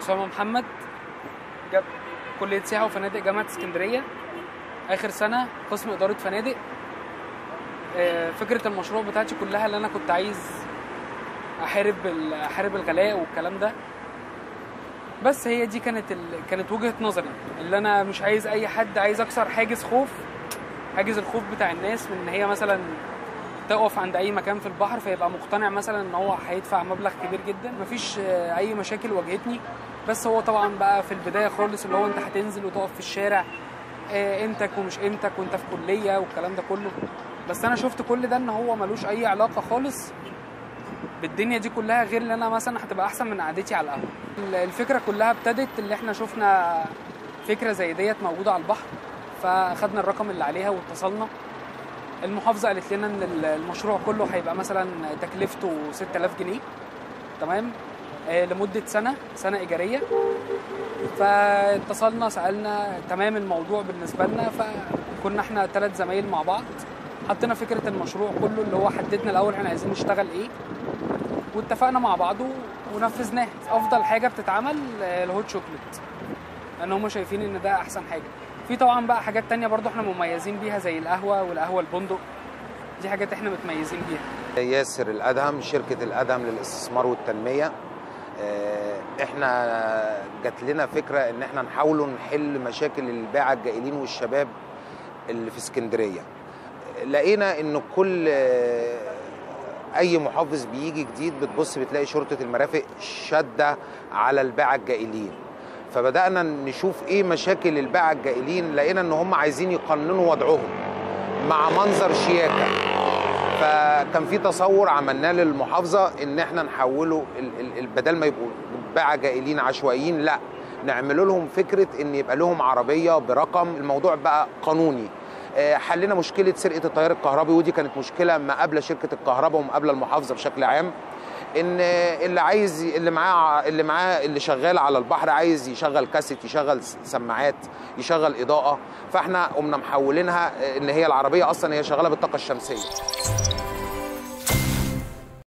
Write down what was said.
اسامه محمد جاب كليه سياحه وفنادق جامعه اسكندريه اخر سنه قسم اداره فنادق آه، فكره المشروع بتاعتي كلها اللي انا كنت عايز احارب ال- احارب الغلاء والكلام ده بس هي دي كانت ال... كانت وجهه نظري اللي انا مش عايز اي حد عايز اكسر حاجز خوف حاجز الخوف بتاع الناس من ان هي مثلا تقف عند اي مكان في البحر فيبقى مقتنع مثلا ان هو هيدفع مبلغ كبير جدا مفيش آه، اي مشاكل واجهتني بس هو طبعا بقى في البدايه خالص اللي هو انت هتنزل وتقف في الشارع آه، قيمتك ومش قيمتك وانت في كليه والكلام ده كله بس انا شفت كل ده ان هو ملوش اي علاقه خالص بالدنيا دي كلها غير ان انا مثلا هتبقى احسن من قعدتي على القهوه ال- الفكره كلها ابتدت اللي احنا شفنا فكره زي ديت موجوده على البحر فاخدنا الرقم اللي عليها واتصلنا المحافظه قالت لنا ان ال- المشروع كله هيبقى مثلا تكلفته 6000 جنيه تمام آه، لمده سنه سنه ايجاريه فاتصلنا سالنا تمام الموضوع بالنسبه لنا فكنا احنا ثلاث زمايل مع بعض حطينا فكره المشروع كله اللي هو حددنا الاول احنا عايزين نشتغل ايه واتفقنا مع بعض و- ونفذناها افضل حاجه بتتعمل آه، الهوت شوكليت لان هم شايفين ان ده احسن حاجه في طبعا بقى حاجات تانية برضو احنا مميزين بيها زي القهوه والقهوه البندق دي حاجات احنا متميزين بيها ياسر الادهم شركه الادهم للاستثمار والتنميه آه، احنا جات لنا فكره ان احنا نحاولوا نحل مشاكل الباعة الجائلين والشباب اللي في اسكندريه لقينا ان كل آه، اي محافظ بيجي جديد بتبص بتلاقي شرطه المرافق شاده على الباعة الجائلين فبدانا نشوف ايه مشاكل الباعة الجائلين لقينا ان هم عايزين يقننوا وضعهم مع منظر شياكه فكان في تصور عملناه للمحافظه ان احنا نحوله ال- ال- ال- بدل ما يبقوا باعة جائلين عشوائيين لا نعمل لهم فكره ان يبقى لهم عربيه برقم الموضوع بقى قانوني آه، حلينا مشكله سرقه التيار الكهربي ودي كانت مشكله مقابله شركه الكهرباء ومقابله المحافظه بشكل عام ان اللي عايز اللي معاه اللي معاه اللي شغال على البحر عايز يشغل كاسيت يشغل سماعات يشغل اضاءه فاحنا قمنا محولينها ان هي العربيه اصلا هي شغاله بالطاقه الشمسيه